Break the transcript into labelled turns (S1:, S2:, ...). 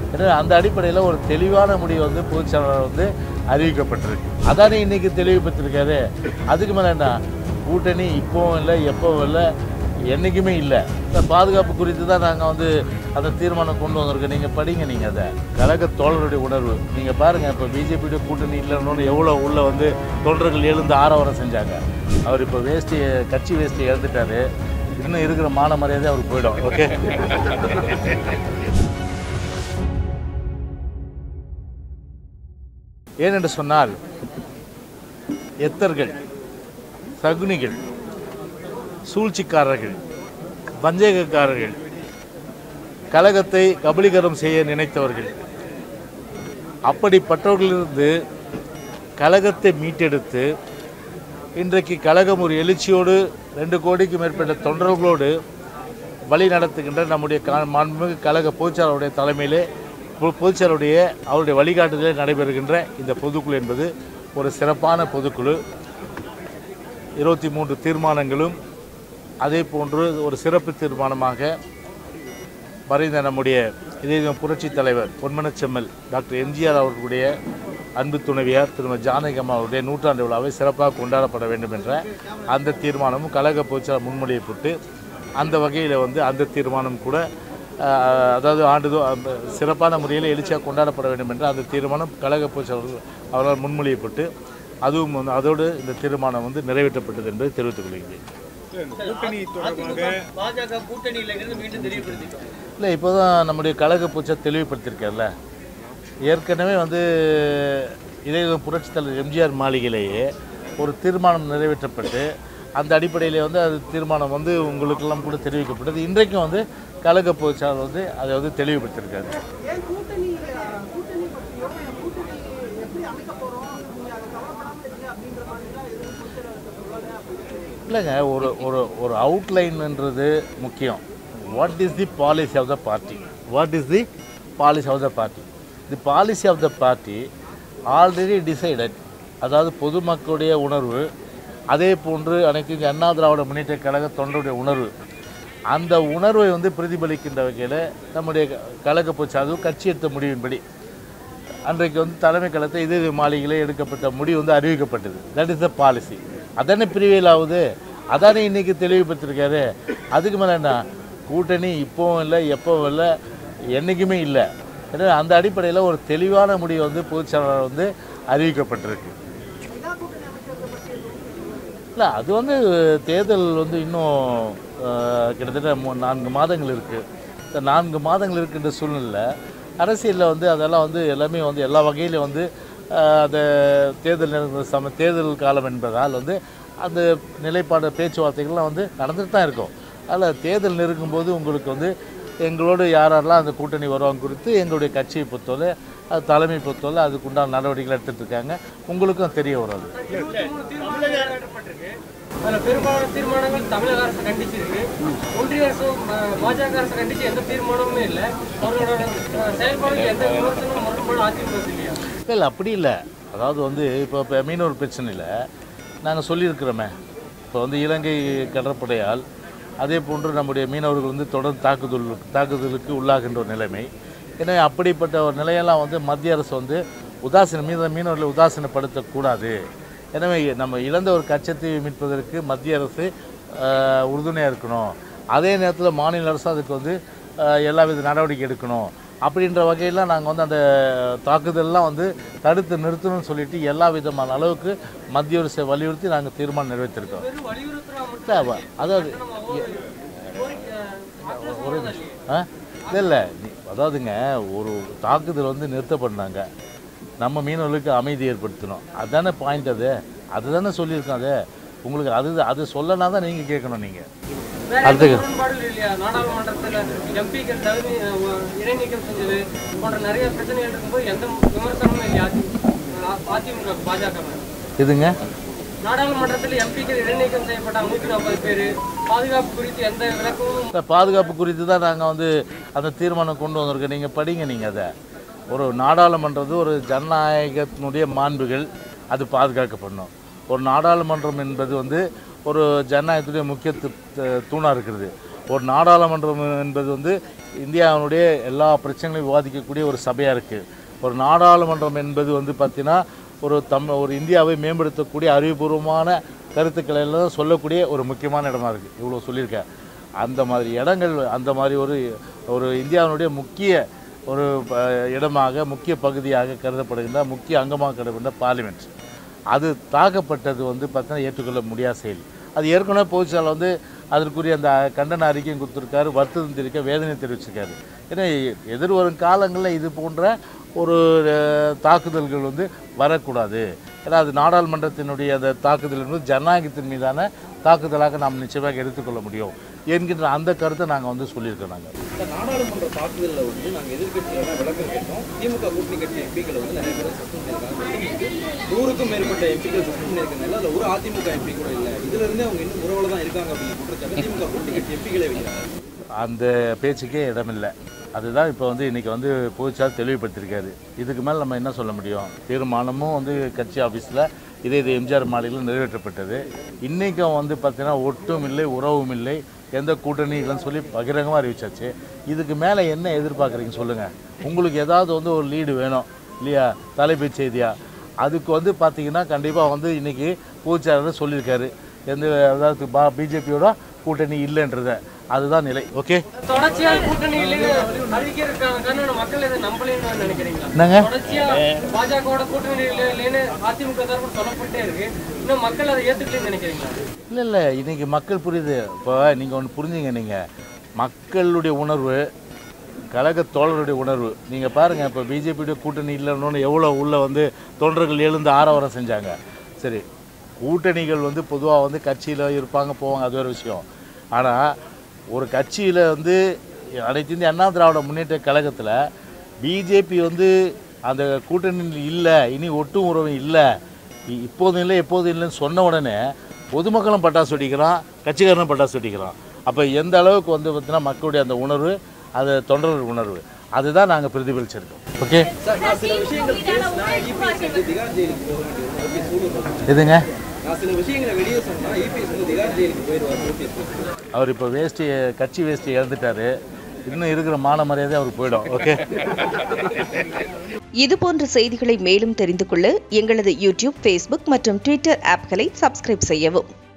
S1: எனவே அந்த அடிப்படையில் ஒரு தெளிவான முடிவு வந்து பொதுச் செயலாளர் வந்து அறிவிக்கப்பட்டிருக்கு அதானே இன்னைக்கு தெளிவுபடுத்திருக்காரு அதுக்கு மேலே என்ன கூட்டணி இப்போவும் இல்லை எப்போவும் இல்லை என்றைக்குமே இல்லை இந்த பாதுகாப்பு குறித்து தான் நாங்கள் வந்து அந்த தீர்மானம் கொண்டு வந்திருக்கோம் நீங்கள் படிங்க நீங்கள் அதை கழக தோழருடைய உணர்வு நீங்கள் பாருங்கள் இப்போ பிஜேபியுடைய கூட்டணி இல்லைன்னு எவ்வளோ உள்ள வந்து தொண்டர்கள் எழுந்து ஆரவாரம் செஞ்சாங்க அவர் இப்போ வேஷ்டி கட்சி வேஷ்டி இழந்துட்டாரு இன்னும் இருக்கிற மான மரியாதை அவருக்கு போயிடும் ஓகே ஏனென்று சொன்னால் எத்தர்கள் சகுனிகள் சூழ்ச்சிக்காரர்கள் வஞ்சகக்காரர்கள் கழகத்தை கபலீகரம் செய்ய நினைத்தவர்கள் அப்படிப்பட்டவர்களிலிருந்து கழகத்தை மீட்டெடுத்து இன்றைக்கு கழகம் ஒரு எழுச்சியோடு ரெண்டு கோடிக்கு மேற்பட்ட தொண்டர்களோடு வழி நடத்துகின்ற நம்முடைய கா- மாண்புமிகு கழக பொதுச்செயலாளருடைய தலைமையிலே பொ- பொதுச்செயலாளருடைய அவருடைய வழிகாட்டுதலே நடைபெறுகின்ற இந்த பொதுக்குழு என்பது ஒரு சிறப்பான பொதுக்குழு இருபத்தி மூன்று தீர்மானங்களும் அதே போன்று ஒரு சிறப்பு தீர்மானமாக மறைந்த நம்முடைய இதய புரட்சி தலைவர் பொன்மனச்செம்மல் டாக்டர் எம்ஜிஆர் அவர்களுடைய அன்பு துணைவியார் திருமதி ஜானகி அம்மா அவருடைய நூற்றாண்டு விழாவை சிறப்பாக கொண்டாடப்பட வேண்டும் என்ற அந்த தீர்மானமும் கழக பொதுச்செயலாளர் முன்மொழியப்பட்டு அந்த வகையில் வந்து அந்த தீர்மானம் கூட ஆஹ், அதாவது ஆண்டு சிறப்பான முறையில் எழுச்சியாக கொண்டாடப்பட வேண்டும் என்ற அந்த தீர்மானம் கழக பொதுச்செயலாளர் அவரால் முன்மொழியப்பட்டு அதுவும் வந்து- அதோடு இந்த தீர்மானம் வந்து நிறைவேற்றப்பட்டது என்பதை தெரிவித்துக் கொள்கிறேன்
S2: கூட்டணி தொடர்பாக
S3: பாஜக கூட்டணி இல்லைங்கிறது மீண்டும் தெரியப்படுத்திட்டோம்
S1: இல்லை இப்போ தான் நம்முடைய கழக பூச்சை தெளிவுபடுத்தியிருக்கார்ல ஏற்கனவே வந்து இதே புரட்சித் தலைவர் எம்ஜிஆர் மாளிகையிலேயே ஒரு தீர்மானம் நிறைவேற்றப்பட்டு அந்த அடிப்படையில் வந்து அது தீர்மானம் வந்து உங்களுக்கெல்லாம் கூட தெரிவிக்கப்பட்டது இன்றைக்கும் வந்து கழக பொதுச்சாளர் வந்து அதை வந்து தெளிவுபடுத்தியிருக்காரு
S4: ஏன் கூட்டணி அஹ், கூட்டணி பற்றியோ இல்ல கூட்டணி எப்படி அமைக்க போறோம் நீங்க அதை கவலைப்படாம இருக்கீங்க அப்படின்ற மாதிரிலாம் எதுவும் பொதுச்செயலாளர் சொல்லல அப்படின்னு
S1: இல்லைங்க ஒரு ஒரு ஒரு அவுட்லைன்ன்றது முக்கியம் what is the policy of the party what is the policy of the party the policy of the party already decided அதாவது பொதுமக்களுடைய உணர்வு அதே போன்று அனைத்து இந்திய அண்ணா திராவிட முன்னேற்ற கழக தொண்டருடைய உணர்வு அந்த உணர்வை வந்து பிரதிபலிக்கின்ற வகையில் நம்முடைய க- கழக போச்சு அதுவும் கட்சி எடுத்த முடிவின்படி அன்றைக்கு வந்து தலைமை கழகத்தை இது இது மாளிகையிலே எடுக்கப்பட்ட முடிவு வந்து அறிவிக்கப்பட்டது தட் இஸ் த பாலிசி அதானே பிரிவியல் ஆகுது அதானே இன்னைக்கு தெளிவுபடுத்திருக்காரு அதுக்கு மேலே என்ன கூட்டணி இப்போவும் இல்லை எப்பவும் இல்லை என்றைக்குமே இல்லை எனவே அந்த அடிப்படையில் ஒரு தெளிவான முடிவு வந்து பொதுச் செயலாளர் வந்து அறிவிக்கப்பட்டிருக்கு
S4: இதா கூட்டணி அமைக்கிறத பற்றி எதுவும்
S1: இல்லை அது வந்து தேர்தல் வந்து இன்னும் அஹ், கிட்டத்தட்ட மூ நான்கு மாதங்கள் இருக்குது இந்த நான்கு மாதங்கள் இருக்கின்ற சூழ்நிலை அரசியலில் வந்து அதெல்லாம் வந்து எல்லாமே வந்து எல்லா வகையிலும் வந்து அஹ், அந்த தேர்தல் நெருங்குற சம தேர்தல் காலம் என்பதால் வந்து அந்த நிலைப்பாடு பேச்சுவார்த்தைகள்லாம் வந்து நடந்துட்டு தான் இருக்கும் அதில் தேர்தல் நெருங்கும்போது உங்களுக்கு வந்து எங்களோடு யார் யாரெல்லாம் அந்த கூட்டணி வருவாங்க குறித்து எங்களுடைய கட்சியை பொறுத்தவரை அது தலைமை பொறுத்தவரை அதுக்குண்டான நடவடிக்கைகள் எடுத்துகிட்டு இருக்காங்க உங்களுக்கும் தெரிய வரும் அது
S3: அதுல பெரும்பாலான தீர்மானங்கள் தமிழக அரசு கண்டிச்சிருக்கு ஒன்றிய அரசும் அஹ், பாஜக அரசு கண்டிச்சு எந்த தீர்மானமுமே இல்லை அவர்களோட அஹ், செயல்பாடுகள் எந்த விமர்சனமும் முரண்பாடு அதிமுக இல்லையா
S1: இல்லை இல்லை அப்படி இல்லை அதாவது வந்து இப்போ இப்போ மீனவர் பிரச்சனையில் நாங்கள் சொல்லியிருக்கிறோமே இப்போ வந்து இலங்கை கடற்படையால் அதே போன்று நம்முடைய மீனவர்கள் வந்து தொடர்ந்து தாக்குதல் தாக்குதலுக்கு உள்ளாகின்ற ஒரு நிலைமை எனவே அப்படிப்பட்ட ஒரு நிலையெல்லாம் வந்து மத்திய அரசு வந்து உதாசீன மீன மீனவர்களை உதாசீனப்படுத்தக்கூடாது எனவே நம்ம இழந்த ஒரு கச்சத்தை மீட்பதற்கு மத்திய அரசு ஆஹ், உறுதுணையாக இருக்கணும் அதே நேரத்தில் மாநில அரசு அதுக்கு வந்து ஆஹ், எல்லா வித நடவடிக்கை எடுக்கணும் அப்படின்ற வகையில் நாங்கள் வந்து அந்த தாக்குதல்லாம் வந்து தடுத்து நிறுத்தணும்னு சொல்லிட்டு எல்லா விதமான அளவுக்கு மத்திய அரசை வலியுறுத்தி நாங்கள் தீர்மானம் நிறைவேற்றிருக்கோம்
S3: வெறும் வலியுறுத்துறா மட்டும்
S1: இல்லை, அவ- அதாவது ஒரே நிமிஷம் ஆ இல்லை இல்லை நீ- அதாவதுங்க ஒரு தாக்குதல் வந்து நிறுத்தப்பட்டாங்க நம்ம மீனவர்களுக்கு அமைதி ஏற்படுத்தணும் அதுதானே பாயிண்ட் அது அதுதானே சொல்லியிருக்கோம் அது உங்களுக்கு அது அது சொல்லனா தான் நீங்கள் கேட்கணும் நீங்கள்
S3: வேற
S1: அடுத்து.
S3: எந்த முரண்பாடுகள் இல்லையா நாடாளுமன்றத்துல எம்பிக்கள் தகுதி அஹ், இடைநீக்கம் செஞ்சது போன்ற நிறைய பிரச்சனைகள் இருக்கும்போது எந்த விமர்சனமும் இல்லையா அதிமுக அதிமுக பாஜக மேல.
S1: இதுங்க
S3: நாடாளுமன்றத்தில் எம்பிக்கள் இடைநீக்கம் செய்யப்பட்ட நூற்றி நாற்பது பேர் பாதுகாப்பு குறித்து எந்த விளக்கமும்
S1: இந்த பாதுகாப்பு குறித்து தான் நாங்கள் வந்து அந்த தீர்மானம் கொண்டு வந்திருக்கோம் நீங்கள் படிங்க நீங்கள் அதை ஒரு நாடாளுமன்றது ஒரு ஜனநாயகத்தினுடைய மாண்புகள் அது பாதுகாக்கப்படணும் ஒரு நாடாளுமன்றம் என்பது வந்து ஒரு ஜனநாயகத்துடைய முக்கிய து- து- தூணாக இருக்கிறது ஒரு நாடாளுமன்றம் என்பது வந்து இந்தியாவினுடைய எல்லா பிரச்சனைகளையும் விவாதிக்கக்கூடிய ஒரு சபையாக இருக்குது ஒரு நாடாளுமன்றம் என்பது வந்து பார்த்திங்கன்னா ஒரு தம் ஒரு இந்தியாவை மேம்படுத்தக்கூடிய அறிவுபூர்வமான கருத்துக்களை எல்லாம் சொல்லக்கூடிய ஒரு முக்கியமான இடமா இருக்குது இவ்வளோ சொல்லியிருக்கேன் அந்த மாதிரி இடங்கள் அந்த மாதிரி ஒரு ஒரு இந்தியாவினுடைய முக்கிய ஒரு ப- இடமாக முக்கிய பகுதியாக கருதப்படுகின்ற முக்கிய அங்கமாக கருதப்படுகின்ற பார்லிமெண்ட் அது தாக்கப்பட்டது வந்து பார்த்தீங்கன்னா ஏற்றுக்கொள்ள முடியாத செயல் அது ஏற்கனவே பொதுச்செயலாளர் வந்து அதற்குரிய அந்த கண்டன அறிக்கையும் கொடுத்துருக்காரு வருத்தம் தெரிவிக்க வேதனை தெரிவிச்சிருக்காரு ஏன்னா எதிர்வரும் காலங்களில் இது போன்ற ஒரு அஹ், தாக்குதல்கள் வந்து வரக்கூடாது ஏன்னா அது நாடாளுமன்றத்தினுடைய அந்த தாக்குதல் என்பது ஜனநாயகத்தின் மீதான தாக்குதலாக நாம் நிச்சயமாக எடுத்துக்கொள்ள முடியும் என்கின்ற அந்த கருத்தை நாங்கள் வந்து சொல்லியிருக்கோம் நாங்கள்
S5: இந்த நாடாளுமன்ற தாக்குதலில் வந்து நாங்கள் எதிர்கட்சிகளெல்லாம் விளக்கம் கேட்டோம் திமுக கூட்டணி கட்சி எம்பிக்களை வந்து நிறைய பேர் சஸ்பெண்ட் பண்ணியிருக்காங்க நூறுக்கும் மேற்பட்ட எம்பிக்கள் சஸ்பெண்ட் பண்ணியிருக்கனால அதில் ஒரு அதிமுக எம்பி கூட இல்லை இதுல இருந்தே அவங்க இன்னும் உறவுல தான் இருக்காங்க அப்படிங்கிற குற்றச்சாட்டு திமுக கூட்டணி கட்சி எம்பிக்களே வைக்கிறாங்க
S1: அந்த பேச்சுக்கே இடமில்லை அதுதான் இப்போ வந்து இன்றைக்கி வந்து பொதுச்சார் தெளிவுபடுத்தியிருக்காரு இதுக்கு மேலே நம்ம என்ன சொல்ல முடியும் தீர்மானமும் வந்து கட்சி ஆஃபீஸில் இதே இது எம்ஜிஆர் மாளிகையில் நிறைவேற்றப்பட்டது இன்றைக்கும் வந்து பார்த்தீங்கன்னா ஒட்டும் இல்லை உறவும் இல்லை எந்த கூட்டணி இல்லைன்னு சொல்லி பகிரங்கமாக அறிவிச்சாச்சு இதுக்கு மேலே என்ன எதிர்பார்க்குறீங்க சொல்லுங்கள் உங்களுக்கு ஏதாவது வந்து ஒரு லீடு வேணும் இல்லையா தலைப்புச் செய்தியா அதுக்கு வந்து பார்த்தீங்கன்னா கண்டிப்பாக வந்து இன்றைக்கி பொதுச்சாளர் சொல்லியிருக்காரு எந்த அதாவது பா பிஜேபியோட கூட்டணி இல்லைன்றத அதுதான் நிலை ஓகே
S3: தொடர்ச்சியா கூட்டணி இல்லைன்னு அறிவிக்கிறதுக்கான காரணம் மக்கள் இதை நம்பலைன்னு நினைக்கிறீங்களா
S1: என்னங்க
S3: தொடர்ச்சியா பாஜகவோட கூட்டணி இல்லைன்னு அதிமுக தரப்பு சொல்லப்பட்டே இருக்கு இன்னும் மக்கள் அதை ஏத்துக்கலன்னு நினைக்கிறீங்களா
S1: இல்லை இல்லை இன்றைக்கி மக்கள் புரியுது இப்போ நீங்கள் ஒன்று புரிஞ்சுங்க நீங்கள் மக்களுடைய உணர்வு கழக தோழருடைய உணர்வு நீங்கள் பாருங்கள் இப்போ பிஜேபியுடைய கூட்டணி இல்லைன்னு எவ்வளோ உள்ளே வந்து தொண்டர்கள் எழுந்து ஆரவாரம் செஞ்சாங்க சரி கூட்டணிகள் வந்து பொதுவாக வந்து கட்சியில் இருப்பாங்க போவாங்க அது வேறு விஷயம் ஆனால் ஒரு கட்சியில் வந்து அனைத்து இந்திய அண்ணா திராவிட முன்னேற்ற கழகத்தில் பிஜேபி வந்து அந்த கூட்டணியில் இல்லை இனி ஒட்டும் உறவு இல்லை இ- இப்போதும் இல்லை எப்போதும் இல்லைன்னு சொன்ன உடனே பொதுமக்களும் பட்டாசு வெடிக்கிறான் கட்சிக்காரனும் பட்டாசு வெடிக்கிறான் அப்போ எந்த அளவுக்கு வந்து பார்த்தீங்கன்னா மக்களுடைய அந்த உணர்வு அது தொண்டர்கள் உணர்வு அதுதான் நாங்கள் பிரதிபலிச்சிருக்கோம் ஓகே
S5: சார் நான் சில விஷயங்கள் பேசினா இபிஎஸ் வந்து திகார் ஜெயிலுக்கு போக வேண்டியது ஓபிஎஸ் சூழல்
S1: எதுங்க
S5: நான் சில விஷயங்களை வெளியே சொன்னா இபிஎஸ் வந்து திகார் ஜெயிலுக்கு போயிடுவார் ஓபிஎஸ்
S1: அவர் இப்போ வேஷ்டி கட்சி வேஷ்டி இழந்துட்டாரு இன்னும் இருக்கிற மான மரியாதை அவருக்கு போயிடும் ஓகே
S6: இதுபோன்ற செய்திகளை மேலும் தெரிந்து கொள்ள எங்களது யூடியூப் ஃபேஸ்புக் மற்றும் ட்விட்டர் ஆப்களை சப்ஸ்கிரைப் செய்யவும்